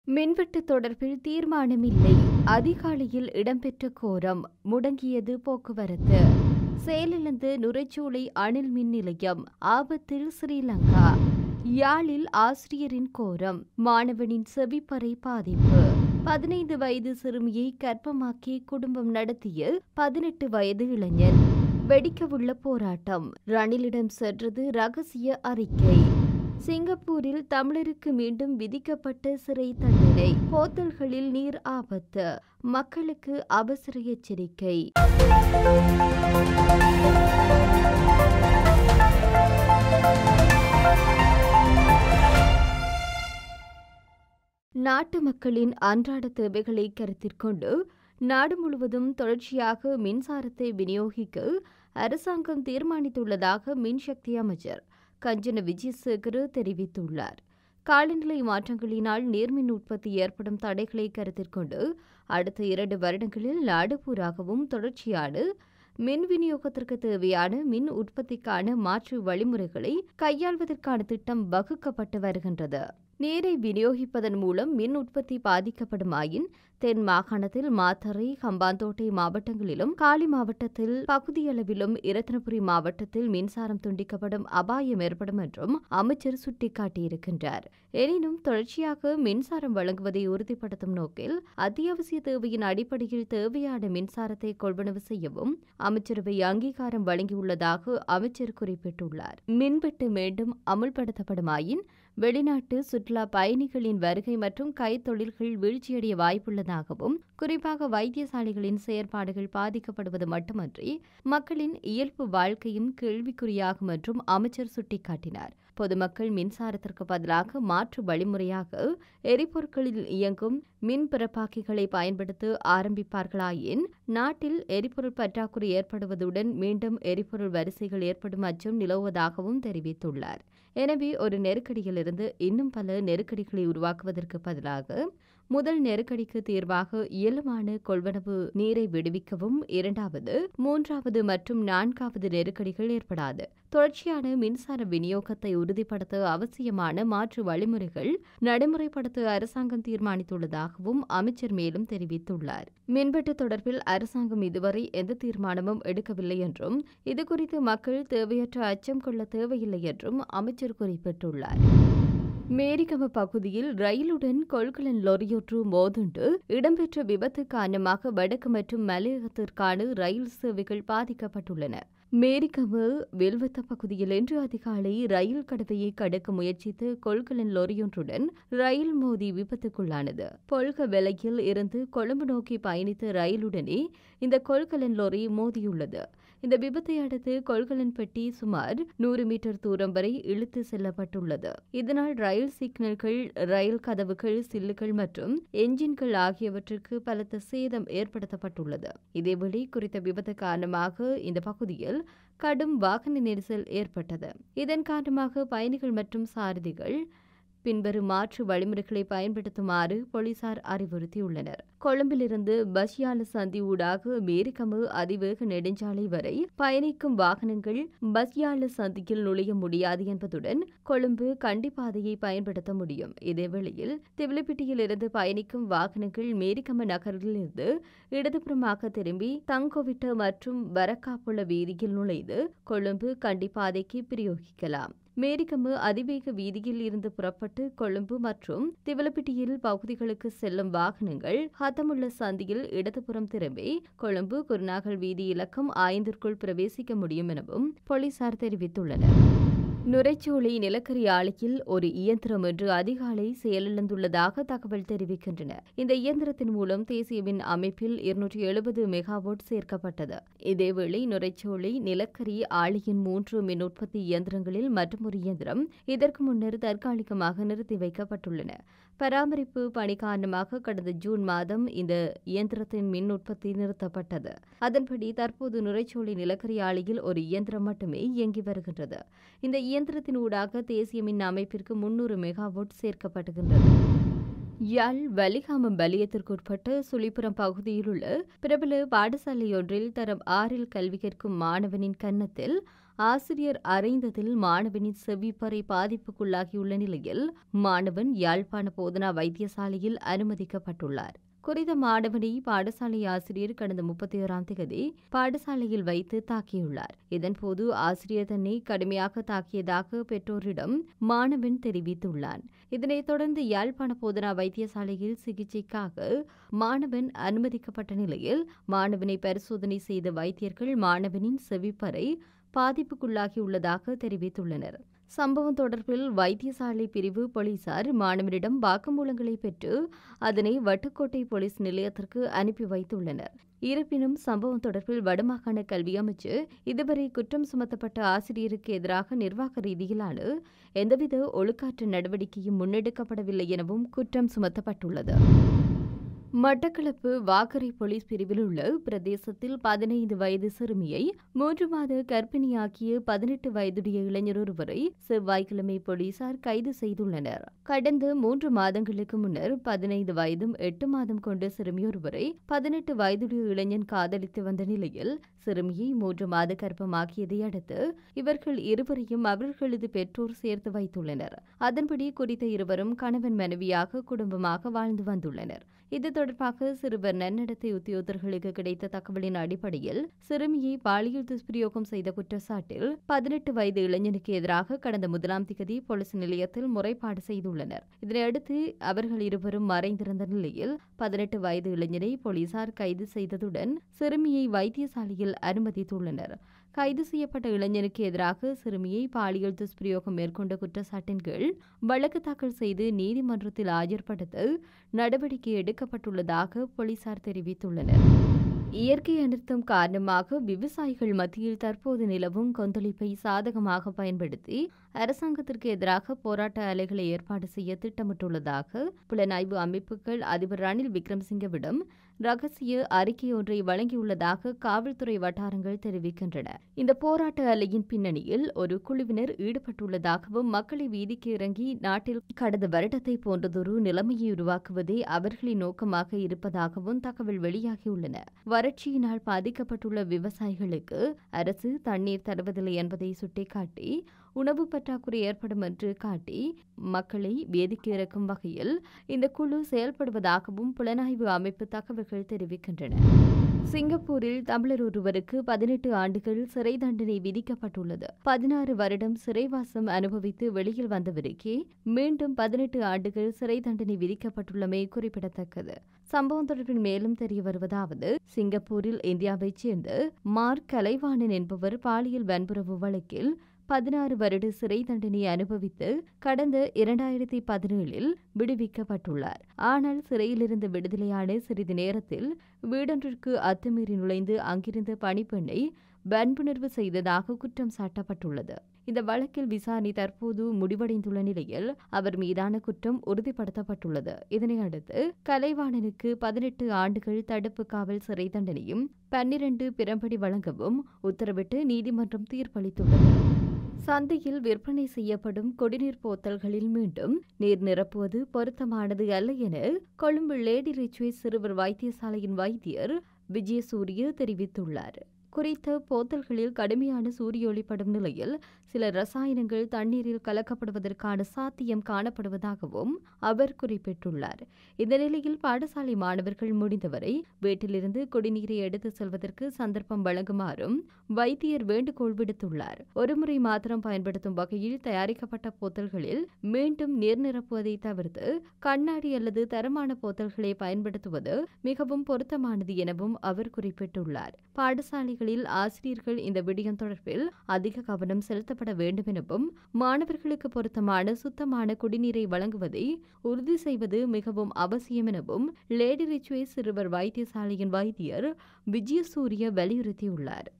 மின்வெட்டு தொடர்பில் தீர்மானமில்லை அதிகாலையில் இடம்பெற்ற கோரம் முடங்கியது போக்குவரத்து செயலிழந்து நுரைச்சோலை அணில் மின் நிலையம் ஆபத்தில் ஸ்ரீலங்கா யாழில் ஆசிரியரின் கோரம் மாணவனின் செவிப்பறை பாதிப்பு பதினைந்து வயது சிறுமியை கர்ப்பமாக்கி குடும்பம் நடத்திய பதினெட்டு வயது இளைஞன் வெடிக்கவுள்ள போராட்டம் ரணிலிடம் சென்றது ரகசிய அறிக்கை சிங்கப்பூரில் தமிழருக்கு மீண்டும் விதிக்கப்பட்ட சிறை தண்டனை போத்தல்களில் நீர் ஆபத்து மக்களுக்கு அவசர எச்சரிக்கை நாட்டு மக்களின் அன்றாட தேவைகளை கருத்திற்கொண்டு நாடு முழுவதும் தொடர்ச்சியாக மின்சாரத்தை விநியோகிக்க அரசாங்கம் தீர்மானித்துள்ளதாக மின்சக்தி அமைச்சர் கஞ்சன விஜயசேகர தெரிவித்துள்ளார் காலநிலை மாற்றங்களினால் நீர்மின் உற்பத்தி ஏற்படும் தடைகளை கருத்திற்கொண்டு அடுத்த இரண்டு வருடங்களில் நாடு பூராகவும் தொடர்ச்சியான மின் விநியோகத்திற்கு தேவையான மின் உற்பத்திக்கான மாற்று வழிமுறைகளை கையாள்வதற்கான திட்டம் வகுக்கப்பட்டு வருகின்றது நீரை விநியோகிப்பதன் மூலம் மின் உற்பத்தி பாதிக்கப்படுமாயின் தென் மாகாணத்தில் மாத்தறை ஹம்பாந்தோட்டை மாவட்டங்களிலும் காலி மாவட்டத்தில் பகுதியளவிலும் இரத்தினபுரி மாவட்டத்தில் மின்சாரம் துண்டிக்கப்படும் அபாயம் ஏற்படும் என்றும் அமைச்சர் சுட்டிக்காட்டியிருக்கின்றார் எனினும் தொடர்ச்சியாக மின்சாரம் வழங்குவதை உறுதிப்படுத்தும் நோக்கில் அத்தியாவசிய தேவையின் அடிப்படையில் தேவையான மின்சாரத்தை கொள்வனவு செய்யவும் அமைச்சரவை அங்கீகாரம் வழங்கியுள்ளதாக அமைச்சர் குறிப்பிட்டுள்ளார் மின்வெட்டு மீண்டும் அமுல்படுத்தப்படுமாயின் வெளிநாட்டு சுற்றுலா பயணிகளின் வருகை மற்றும் கைத்தொழில்கள் வீழ்ச்சியடைய வாய்ப்புள்ளதாகவும் குறிப்பாக வைத்தியசாலைகளின் செயற்பாடுகள் பாதிக்கப்படுவது மட்டுமன்றி மக்களின் இயல்பு வாழ்க்கையும் கேள்விக்குறியாகும் என்றும் அமைச்சர் சுட்டிக்காட்டினார் பொதுமக்கள் மின்சாரத்திற்கு பதிலாக மாற்று வழிமுறையாக எரிபொருட்களில் இயங்கும் மின் பிறப்பாக்கிகளை பயன்படுத்த ஆரம்பிப்பார்களாயின் நாட்டில் எரிபொருள் பற்றாக்குறை ஏற்படுவதுடன் மீண்டும் எரிபொருள் வரிசைகள் ஏற்படும் அச்சம் நிலவுவதாகவும் தெரிவித்துள்ளார் எனவே ஒரு நெருக்கடியிலிருந்து இன்னும் பல நெருக்கடிகளை உருவாக்குவதற்கு பதிலாக முதல் நெருக்கடிக்கு தீர்வாக இயலுமான கொள்வனவு நீரை விடுவிக்கவும் இரண்டாவது மூன்றாவது மற்றும் நான்காவது நெருக்கடிகள் ஏற்படாது தொடர்ச்சியான மின்சார விநியோகத்தை உறுதிப்படுத்த அவசியமான மாற்று வழிமுறைகள் நடைமுறைப்படுத்த அரசாங்கம் தீர்மானித்துள்ளதாகவும் அமைச்சர் மேலும் தெரிவித்துள்ளார் மின்வெட்டு தொடர்பில் அரசாங்கம் இதுவரை எந்த தீர்மானமும் எடுக்கவில்லை என்றும் இதுகுறித்து மக்கள் தேவையற்ற அச்சம் கொள்ள தேவையில்லை என்றும் அமைச்சர் குறிப்பிட்டுள்ளார் மேரிகம பகுதியில் ரயிலுடன் கொள்கலன் லொரியொன்று மோதுண்டு இடம்பெற்ற விபத்து காரணமாக வடக்கு மற்றும் மலையகத்திற்கான ரயில் சேவைகள் பாதிக்கப்பட்டுள்ளன மேரிகம வெல்வத்த பகுதியில் இன்று அதிகாலை ரயில் கடவையை கடக்க முயற்சித்து கொள்கலன் லொரியொன்றுடன் ரயில் மோதி விபத்துக்குள்ளானது பொல்க விலையில் இருந்து கொழும்பு நோக்கி பயணித்த ரயிலுடனே இந்த கொள்கலன் லொரி மோதியுள்ளது இந்த விபத்தை அடுத்து கொள்கலன் பெட்டி சுமார் நூறு மீட்டர் தூரம் வரை இழுத்து செல்லப்பட்டுள்ளது இதனால் ரயில் சிக்னல்கள் ரயில் கதவுகள் சில்லுகள் மற்றும் என்ஜின்கள் ஆகியவற்றுக்கு பலத்த சேதம் ஏற்படுத்தப்பட்டுள்ளது இதேவேளை குறித்த விபத்து காரணமாக இந்த பகுதியில் கடும் வாகன நெரிசல் ஏற்பட்டது இதன் காரணமாக பயணிகள் மற்றும் சாரதிகள் பின்வரும் மாற்று வழிமுறைகளை பயன்படுத்துமாறு போலீசார் அறிவுறுத்தியுள்ளனர் கொழும்பிலிருந்து பஸ்யால சந்தி ஊடாக மேரிகமு அதிவேக நெடுஞ்சாலை வரை பயணிக்கும் வாகனங்கள் பஸ்யால சந்தியில் நுழைய முடியாது என்பதுடன் கொழும்பு கண்டிப்பாதையை பயன்படுத்த முடியும் இதேவேளையில் திவிலிப்பிட்டியில் இருந்து பயணிக்கும் வாகனங்கள் மேரிகம நகரிலிருந்து இடதுபுறமாக திரும்பி தங்கோவிட்ட மற்றும் வரக்காப்புள்ள வீதியில் நுழைந்து கொழும்பு கண்டிப்பாதைக்கு பிரயோகிக்கலாம் மேரிகமு அதிவேக வீதியில் இருந்து புறப்பட்டு கொழும்பு மற்றும் திவலப்பிட்டியில் பகுதிகளுக்கு செல்லும் வாகனங்கள் ஹத்தமுள்ள சந்தியில் இடதுபுறம் திரும்பி கொழும்பு குருநாகல் வீதி இலக்கம் ஐந்திற்குள் பிரவேசிக்க முடியும் எனவும் போலீசார் தெரிவித்துள்ளனர் நுரைச்சோலை நிலக்கரி ஆலையில் ஒரு இயந்திரம் இன்று அதிகாலை செயலிழந்துள்ளதாக தகவல் தெரிவிக்கின்றன இந்த இயந்திரத்தின் மூலம் தேசிய மின் அமைப்பில் இருநூற்றி எழுபது மெகாவாட் சேர்க்கப்பட்டது இதேவேளை நுரைச்சோலை நிலக்கரி ஆலையின் மூன்று மின் உற்பத்தி இயந்திரங்களில் மற்றொரு இயந்திரம் இதற்கு முன்னர் தற்காலிகமாக நிறுத்தி வைக்கப்பட்டுள்ளன பராமரிப்பு பணி காரணமாக கடந்த ஜூன் மாதம் இந்த இயந்திரத்தின் மின் உற்பத்தி நிறுத்தப்பட்டது அதன்படி தற்போது நுரைச்சோலை நிலக்கரி ஆலையில் ஒரு இயந்திரம் மட்டுமே இயங்கி வருகின்றது இந்த இயந்திரத்தின் ஊடாக தேசிய மின் அமைப்பிற்கு முன்னூறு மெகாவாட் சேர்க்கப்படுகின்றது யாழ் வலிகாமம் வலயத்திற்குட்பட்ட சுழிப்புரம் பகுதியில் உள்ள பிரபல பாடசாலையொன்றில் தரம் ஆறில் கல்வி கற்கும் மாணவனின் கன்னத்தில் ஆசிரியர் அறைந்ததில் மாணவனின் செவிப்பறை பாதிப்புக்குள்ளாகியுள்ள நிலையில் மாணவன் யாழ்ப்பாண போதனா வைத்தியசாலையில் அனுமதிக்கப்பட்டுள்ளார் குறித்த மாணவனை பாடசாலை ஆசிரியர் கடந்த முப்பத்தி ஓராம் தேதி பாடசாலையில் வைத்து தாக்கியுள்ளார் இதன்போது ஆசிரியர் தன்னை கடுமையாக தாக்கியதாக பெற்றோரிடம் மாணவன் தெரிவித்துள்ளான் இதனைத் தொடர்ந்து யாழ்ப்பாண போதனா வைத்தியசாலையில் சிகிச்சைக்காக மாணவன் அனுமதிக்கப்பட்ட நிலையில் மாணவனை பரிசோதனை செய்த வைத்தியர்கள் மாணவனின் செவிப்பறை பாதிப்புக்குள்ளாகியுள்ளதாக தெரிவித்துள்ளனர் சம்பவம் தொடர்பில் வைத்தியசாலை பிரிவு போலீசார் மாணவனிடம் வாக்குமூலங்களை பெற்று அதனை வட்டுக்கோட்டை போலீஸ் நிலையத்திற்கு அனுப்பி வைத்துள்ளனர் இருப்பினும் சம்பவம் தொடர்பில் வடமாகாண கல்வி அமைச்சு இதுவரை குற்றம் சுமத்தப்பட்ட ஆசிரியருக்கு எதிராக நிர்வாக ரீதியிலான எந்தவித ஒழுக்காற்று நடவடிக்கையும் முன்னெடுக்கப்படவில்லை எனவும் குற்றம் சுமத்தப்பட்டுள்ளது மட்டக்களப்பு வாகரை போலீஸ் பிரிவில் உள்ள பிரதேசத்தில் பதினைந்து வயது சிறுமியை மூன்று மாத கர்ப்பிணியாக்கிய பதினெட்டு வயதுடைய இளைஞர் ஒருவரை செவ்வாய்க்கிழமை போலீசார் கைது செய்துள்ளனர் கடந்த மூன்று மாதங்களுக்கு முன்னர் பதினைந்து வயதும் எட்டு மாதம் கொண்ட சிறுமியொருவரை பதினெட்டு வயதுடைய இளைஞன் காதலித்து வந்த நிலையில் சிறுமியை மூன்று மாத கர்ப்பமாக்கியதை அடுத்து இவர்கள் இருவரையும் அவர்களது பெற்றோர் சேர்த்து வைத்துள்ளனர் அதன்படி குறித்த இருவரும் கணவன் மனைவியாக குடும்பமாக வாழ்ந்து வந்துள்ளனர் இது தொடர்பாக சிறுவர் நன்னடத்தை உத்தியோகர்களுக்கு கிடைத்த தகவலின் அடிப்படையில் சிறுமியை பாலியல் துஷ்பிரயோகம் செய்த குற்றச்சாட்டில் பதினெட்டு வயது இளைஞனுக்கு எதிராக கடந்த முதலாம் திகதி போலீஸ் நிலையத்தில் முறைப்பாடு செய்துள்ளனர் இதனையடுத்து அவர்கள் இருவரும் மறைந்திருந்த நிலையில் பதினெட்டு வயது இளைஞரை போலீசார் கைது செய்ததுடன் சிறுமியை வைத்தியசாலையில் அனுமதித்துள்ளனர் கைது செய்யப்பட்ட இளைஞனுக்கு எதிராக சிறுமியை பாலியல் துஷ்பிரயோகம் மேற்கொண்ட குற்றச்சாட்டின் கீழ் வழக்கு தாக்கல் செய்து நீதிமன்றத்தில் ஆஜர்படுத்த நடவடிக்கை எடுக்கப்பட்டுள்ளதாக போலீசார் தெரிவித்துள்ளனர் இயற்கை அனர்த்தம் காரணமாக விவசாயிகள் மத்தியில் தற்போது நிலவும் கொந்தளிப்பை சாதகமாக பயன்படுத்தி அரசாங்கத்திற்கு எதிராக போராட்ட அலைகளை ஏற்பாடு செய்ய திட்டமிட்டுள்ளதாக புலனாய்வு அமைப்புகள் அதிபர் ரணில் விக்ரம்சிங்கவிடம் ரகசிய அறிக்கை ஒன்றை வழங்கியுள்ளதாக காவல்துறை வட்டாரங்கள் தெரிவிக்கின்றன இந்த போராட்ட அலையின் பின்னணியில் ஒரு குழுவினர் ஈடுபட்டுள்ளதாகவும் மக்களை வீதிக்கு இறங்கி நாட்டில் கடந்த வருடத்தை போன்றதொரு நிலைமையை உருவாக்குவதே அவர்களின் நோக்கமாக இருப்பதாகவும் தகவல் வெளியாகியுள்ளன வறட்சியினால் பாதிக்கப்பட்டுள்ள விவசாயிகளுக்கு அரசு தண்ணீர் தருவதில்லை என்பதை சுட்டிக்காட்டி உணவு பற்றாக்குறை ஏற்படும் என்று காட்டி மக்களை வேதிக்கு இறக்கும் வகையில் இந்த குழு செயல்படுவதாகவும் புலனாய்வு அமைப்பு தகவல்கள் தெரிவிக்கின்றன சிங்கப்பூரில் தமிழர் ஒருவருக்கு பதினெட்டு ஆண்டுகள் சிறை தண்டனை விதிக்கப்பட்டுள்ளது பதினாறு வருடம் சிறைவாசம் அனுபவித்து வெளியில் வந்தவருக்கே மீண்டும் பதினெட்டு ஆண்டுகள் சிறை தண்டனை விதிக்கப்பட்டுள்ளமை குறிப்பிடத்தக்கது சம்பவம் தொடர்பில் மேலும் தெரிய வருவதாவது சிங்கப்பூரில் இந்தியாவைச் சேர்ந்த மார்க் கலைவாணன் என்பவர் பாலியல் வன்புறவு வழக்கில் பதினாறு வருட சிறை தண்டனை அனுபவித்து கடந்த இரண்டாயிரத்தி பதினேழில் விடுவிக்கப்பட்டுள்ளார் ஆனால் சிறையிலிருந்து விடுதலையான சிறிது நேரத்தில் வீடொன்றிற்கு அத்துமீறி நுழைந்து அங்கிருந்த பணிப்பெண்ணை வன்புணர்வு செய்ததாக குற்றம் சாட்டப்பட்டுள்ளது இந்த வழக்கில் விசாரணை தற்போது முடிவடைந்துள்ள நிலையில் அவர் மீதான குற்றம் உறுதிப்படுத்தப்பட்டுள்ளது இதனையடுத்து கலைவாணனுக்கு பதினெட்டு ஆண்டுகள் தடுப்பு காவல் சிறை தண்டனையும் பன்னிரண்டு பிறம்படி வழங்கவும் உத்தரவிட்டு நீதிமன்றம் தீர்ப்பளித்துள்ளது சந்தையில் விற்பனை செய்யப்படும் குடிநீர் போத்தல்களில் மீண்டும் நீர் நிரப்புவது பொருத்தமானது அல்ல என கொழும்பு லேடி ரிச்வே சிறுவர் வைத்தியசாலையின் வைத்தியர் விஜயசூரிய தெரிவித்துள்ளார் குறித்த போத்தல்களில் கடுமையான சூரிய ஒளிப்படும் நிலையில் சில ரசாயனங்கள் தண்ணீரில் கலக்கப்படுவதற்கான சாத்தியம் காணப்படுவதாகவும் அவர் குறிப்பிட்டுள்ளார் இந்த நிலையில் பாடசாலை மாணவர்கள் முடிந்தவரை வீட்டிலிருந்து குடிநீரை எடுத்து செல்வதற்கு சந்தர்ப்பம் வழங்குமாறும் வைத்தியர் வேண்டுகோள் விடுத்துள்ளார் ஒருமுறை மாத்திரம் பயன்படுத்தும் வகையில் தயாரிக்கப்பட்ட போத்தல்களில் மீண்டும் நீர் நிரப்புவதை தவிர்த்து கண்ணாடி அல்லது தரமான போத்தல்களை பயன்படுத்துவது மிகவும் பொருத்தமானது எனவும் அவர் குறிப்பிட்டுள்ளார் பாடசாலைகளில் ஆசிரியர்கள் இந்த விடயம் தொடர்பில் அதிக கவனம் செலுத்தப்பட வேண்டும் எனவும் மாணவர்களுக்கு பொருத்தமான சுத்தமான குடிநீரை வழங்குவதை உறுதி செய்வது மிகவும் அவசியம் எனவும் லேடி ரிச்வே சிறுவர் வைத்தியசாலையின் வைத்தியர் விஜயசூரிய வலியுறுத்தியுள்ளார்